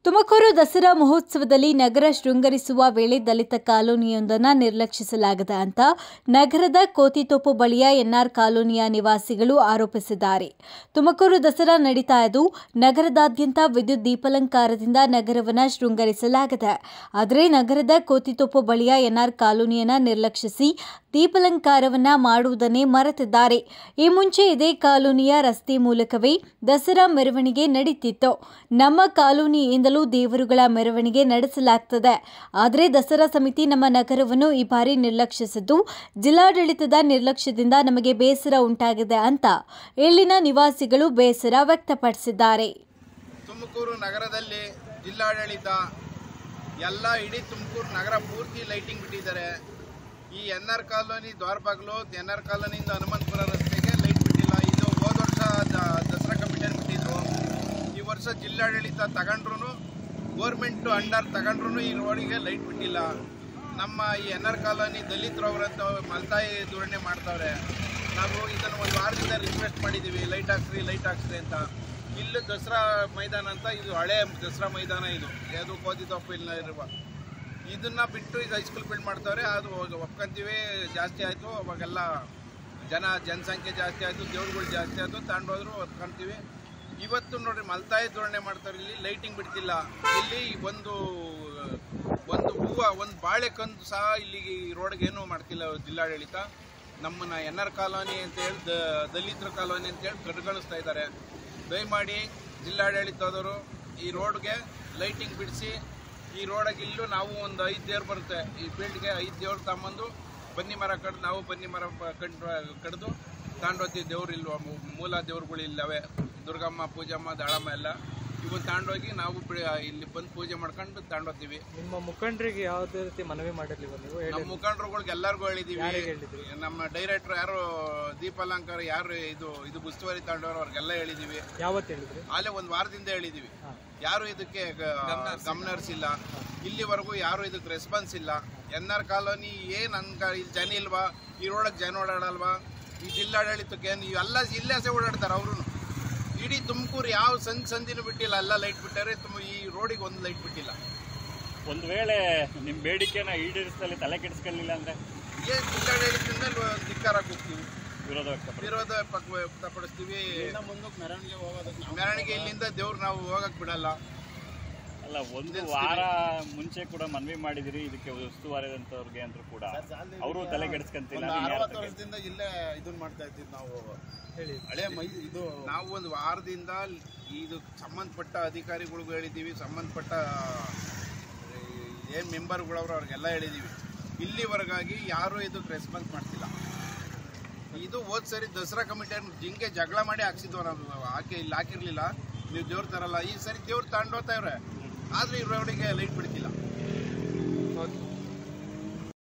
ತುಮಕೂರು ದಸರಾ ಮಹೋತ್ಸವದಲ್ಲಿ ನಗರ ಶೃಂಗರಿಸುವ ವೇಳೆ ದಲಿತ ಕಾಲೋನಿಯೊಂದನ್ನು ನಿರ್ಲಕ್ಷಿಸಲಾಗಿದೆ ಅಂತ ನಗರದ ಕೋತಿತೋಪು ಬಳಿಯ ಎನ್ಆರ್ ಕಾಲೋನಿಯ ನಿವಾಸಿಗಳು ಆರೋಪಿಸಿದ್ದಾರೆ ತುಮಕೂರು ದಸರಾ ನಡೀತಾ ಇದ್ದು ನಗರದಾದ್ಯಂತ ವಿದ್ಯುತ್ ದೀಪಾಲಂಕಾರದಿಂದ ನಗರವನ್ನು ಶೃಂಗರಿಸಲಾಗಿದೆ ಆದರೆ ನಗರದ ಕೋತಿತೋಪು ಬಳಿಯ ಎನ್ಆರ್ ಕಾಲೋನಿಯನ್ನ ನಿರ್ಲಕ್ಷಿಸಿ ದೀಪಾಲಂಕಾರವನ್ನ ಮಾಡುವುದನ್ನೇ ಮರೆತಿದ್ದಾರೆ ಈ ಮುಂಚೆ ಇದೇ ಕಾಲೋನಿಯ ರಸ್ತೆ ಮೂಲಕವೇ ದಸರಾ ಮೆರವಣಿಗೆ ನಡೀತಿತ್ತು ನಮ್ಮ ಕಾಲೋನಿಯಿಂದಲೂ ದೇವರುಗಳ ಮೆರವಣಿಗೆ ನಡೆಸಲಾಗ್ತದೆ ಆದರೆ ದಸರಾ ಸಮಿತಿ ನಮ್ಮ ನಗರವನ್ನು ಈ ಬಾರಿ ನಿರ್ಲಕ್ಷಿಸಿದ್ದು ಜಿಲ್ಲಾಡಳಿತದ ನಿರ್ಲಕ್ಷ್ಯದಿಂದ ನಮಗೆ ಬೇಸರ ಉಂಟಾಗಿದೆ ಅಂತ ಇಲ್ಲಿನ ನಿವಾಸಿಗಳು ಬೇಸರ ವ್ಯಕ್ತಪಡಿಸಿದ್ದಾರೆ ತುಮಕೂರು ನಗರದಲ್ಲಿ ಜಿಲ್ಲಾಡಳಿತ ಎಲ್ಲ ಇಡೀ ತುಮಕೂರು ನಗರ ಪೂರ್ತಿ ಲೈಟಿಂಗ್ ಬಿಟ್ಟಿದ್ದಾರೆ ಈ ಎನ್ ಆರ್ ಕಾಲೋನಿ ದ್ವಾರಬಾಗ್ಲು ಎನ್ ಆರ್ ಕಾಲೋನಿಯಿಂದ ಹನುಮಂತಪುರ ರಸ್ತೆಗೆ ಲೈಟ್ ಬಿಟ್ಟಿಲ್ಲ ಇದು ಹೋದ ವರ್ಷ ದ- ದಸರಾ ಕಮಿಟಿಯವ್ರು ಬಿಟ್ಟಿದ್ರು ಈ ವರ್ಷ ಜಿಲ್ಲಾಡಳಿತ ತಗೊಂಡ್ರು ಗೋರ್ಮೆಂಟ್ ಅಂಡರ್ ತಗೊಂಡ್ರು ಈ ರೋಡಿಗೆ ಲೈಟ್ ಬಿಟ್ಟಿಲ್ಲ ನಮ್ಮ ಈ ಎನ್ ಆರ್ ಕಾಲೋನಿ ದಲಿತರವರಂತ ಮಲ್ತಾಯಿ ಧೋರಣೆ ಮಾಡ್ತಾವ್ರೆ ನಾವು ಇದನ್ನು ಒಂದು ವಾರದಿಂದ ರಿಕ್ವೆಸ್ಟ್ ಮಾಡಿದ್ದೀವಿ ಲೈಟ್ ಹಾಕ್ಸ್ರಿ ಲೈಟ್ ಹಾಕ್ಸ್ರಿ ಅಂತ ಇಲ್ಲಿ ದಸರಾ ಮೈದಾನ ಅಂತ ಇದು ಹಳೆ ದಸರಾ ಮೈದಾನ ಇದು ಯಾವುದು ಕೋದಿತೊಪ್ಪು ಇಲ್ಲ ಇರುವ ಇದನ್ನ ಬಿಟ್ಟು ಈಗ ಹೈಸ್ಕೂಲ್ ಬಿಲ್ಡ್ ಮಾಡ್ತಾವ್ರೆ ಅದು ಹೋಗ್- ಒಪ್ಕೊಂತೀವಿ ಜಾಸ್ತಿ ಆಯಿತು ಅವಾಗೆಲ್ಲ ಜನ ಜನಸಂಖ್ಯೆ ಜಾಸ್ತಿ ಆಯಿತು ದೇವ್ರುಗಳು ಜಾಸ್ತಿ ಆಯಿತು ತಗೊಂಡೋದ್ರು ಒಪ್ಕೊಂತೀವಿ ಇವತ್ತು ನೋಡ್ರಿ ಮಲ್ತಾಯಿ ಧೋರಣೆ ಮಾಡ್ತಾರೆ ಇಲ್ಲಿ ಲೈಟಿಂಗ್ ಬಿಡ್ತಿಲ್ಲ ಇಲ್ಲಿ ಒಂದು ಒಂದು ಹೂವು ಒಂದು ಬಾಳೆಕಂದು ಸಹ ಇಲ್ಲಿಗೆ ಈ ರೋಡ್ಗೆ ಏನೂ ಮಾಡ್ತಿಲ್ಲ ಜಿಲ್ಲಾಡಳಿತ ನಮ್ಮನ್ನ ಎನ್ ಆರ್ ಕಾಲೋನಿ ಅಂತ ಹೇಳಿ ದ- ದಲಿತರ ಕಾಲೋನಿ ಅಂತ ಹೇಳಿ ಕಡೆಗಣಿಸ್ತಾ ಇದ್ದಾರೆ ದಯಮಾಡಿ ಜಿಲ್ಲಾಡಳಿತದವರು ಈ ರೋಡ್ಗೆ ಲೈಟಿಂಗ್ ಬಿಡಿಸಿ ಈ ರೋಡಾಗಿ ಇಲ್ಲೂ ನಾವು ಒಂದು ಐದು ದೇವ್ರು ಬರುತ್ತೆ ಈ ಫೀಲ್ಡ್ಗೆ ಐದು ದೇವ್ರು ತಗೊಂಬಂದು ಬನ್ನಿ ಮರ ಕಡ್ದು ನಾವು ಬನ್ನಿ ಮರ ಪ- ಕಂಡು ಕಡ್ದು ತಾಂಡೋಗ್ತೀವಿ ದೇವ್ರು ಇಲ್ವ ಮೂ- ಮೂಲ ದೇವ್ರುಗಳು ಇಲ್ಲವೆ ದುರ್ಗಮ್ಮ ಪೂಜಮ್ಮ ದಾಳಮ್ಮ ಎಲ್ಲ ಇವು ತಾಂಡೋಗಿ ನಾವು ಬಿ- ಇಲ್ಲಿ ಬಂದು ಪೂಜೆ ಮಾಡ್ಕೊಂಡು ತಾಂಡೋಗ್ತೀವಿ ನಿಮ್ಮ ಮುಖಂಡರಿಗೆ ಯಾವುದೇ ರೀತಿ ಮನವಿ ಮಾಡಿರ್ಲಿಲ್ಲ ನೀವು ಹೇಳಿ ನಮ್ಮ ಮುಖಂಡರುಗಳಿಗೆ ಎಲ್ಲರಿಗೂ ಹೇಳಿದೀವಿ ಯಾರಿಗೆ ಹೇಳಿದ್ರಿ? ನಮ್ಮ ಡೈರೆಕ್ಟರ್ ಯಾರು ದೀಪಾಲಂಕಾರ ಯಾರು ಇದು ಇದು ಉಸ್ತುವಾರಿ ತಾಂಡವರು ಅವ್ರಿಗೆಲ್ಲ ಹೇಳಿದೀವಿ ಯಾವತ್ತು ಹೇಳಿದ್ರಿ ಆಲೇ ಒಂದು ವಾರದಿಂದ ಹೇಳಿದೀವಿ ಹಾ. ಯಾರು ಇದಕ್ಕೆ ಗ- ಗಮನ ಹರಿಸಿಲ್ಲ ಇಲ್ಲಿವರೆಗೂ ಯಾರು ಇದಕ್ಕೆ ರೆಸ್ಪಾನ್ಸ್ ಇಲ್ಲ ಎನ್ ಆರ್ ಕಾಲೋನಿ ಏನ್ ಅನ್ಕ ಇಲ್ಲಿ ಜನ ಇಲ್ವಾ ಈ ರೋಡಕ್ಕೆ ಜನ ಓಡಾಡಲ್ವಾ ಈ ಜಿಲ್ಲಾಡಳಿತಕ್ಕೆ ಏನು ಇವೆಲ್ಲ ಜಿಲ್ಲೆಸೆ ಓಡಾಡ್ತಾರೆ ಅವರು ಇಡೀ ತುಮಕೂರು ಯಾವ ಸಂದ್ ಸಂದಿನೂ ಬಿಟ್ಟಿಲ್ಲ ಎಲ್ಲ ಲೈಟ್ ಬಿಟ್ಟಾರೆ ತುಮ ಈ ರೋಡಿಗೆ ಒಂದು ಲೈಟ್ ಬಿಟ್ಟಿಲ್ಲ ಒಂದು ವೇಳೆ ನಿಮ್ಮ ಬೇಡಿಕೆನ ಈಡೇರಿಸದಲ್ಲಿ ತಲೆ ಕೆಡಿಸ್ಕೊಳ್ಳಿಲ್ಲ ಅಂದ್ರೆ ಏನ್ ಜಿಲ್ಲಾಡಳಿತದಿಂದ ಧಿಕ್ಕಾರ ಹೋಗ್ತೀವಿ ವಿರೋಧ ವ್ಯಕ್ತಪಡಿಸಿ ವಿರೋಧ ಪಕ್- ವ್ಯಕ್ತಪಡಿಸ್ತೀವಿ ಮೆರವಣಿಗೆ ಇಲ್ಲಿಂದ ದೇವ್ರು ನಾವು ಹೋಗಕ್ ಬಿಡಲ್ಲ ಅಲ್ಲ ಒಂದು ವಾರ ಮುಂಚೆ ಕೂಡ ಮನವಿ ಮಾಡಿದಿರಿ ಇದಕ್ಕೆ ಉಸ್ತುವಾರಿದಂತವ್ರಿಗೆ ಅಂತ ಕೂಡ ಅವರು ತಲೆ ಕೆಡಿಸ್ಕೊಂತಿಲ್ಲ ನೀವ್ ಯಾರ್ ಹತ್ರ ಕೇಳ್ತೀರಿ? ವರ್ಷದಿಂದ ಇಲ್ಲೇ ಇದನ್ನ ಮಾಡ್ತಾ ಇದ್ದೀವಿ ನಾವು ಹೇಳಿ ಹಳೆ ಮೈ ಇದು ನಾವು ಒಂದು ವಾರದಿಂದ ಇದು ಸಂಬಂಧಪಟ್ಟ ಅಧಿಕಾರಿಗಳಿಗೂ ಹೇಳಿದ್ದೀವಿ ಸಂಬಂಧಪಟ್ಟ ಏನು ಮೆಂಬರ್ಗಳವ್ರು ಅವ್ರಿಗೆಲ್ಲ ಹೇಳಿದ್ದೀವಿ ಇಲ್ಲಿವರೆಗಾಗಿ ಯಾರೂ ಇದಕ್ಕೆ ರೆಸ್ಪಾನ್ಸ್ ಮಾಡ್ತಿಲ್ಲ ಇದು ಹೋದ್ ಸರಿ ದಸರಾ ಕಮಿಟಿ ಜಿಂಗೆ ಜಗಳ ಮಾಡಿ ಹಾಕ್ಸಿದ್ವು ನಾವು ಹಾಕಿ ಇಲ್ಲಿ ಹಾಕಿರ್ಲಿಲ್ಲ ನೀವು ದೇವ್ರು ತರಲ್ಲ ಈ ಸರಿ ದೇವ್ರು ತಗೊಂಡೋಗ್ತಾವ್ರೆ ಆದ್ರೆ ಈ ರೋಡಿಗೆ ಲೈಟ್ ಬಿಡ್ತಿಲ್ಲ ಓಕೆ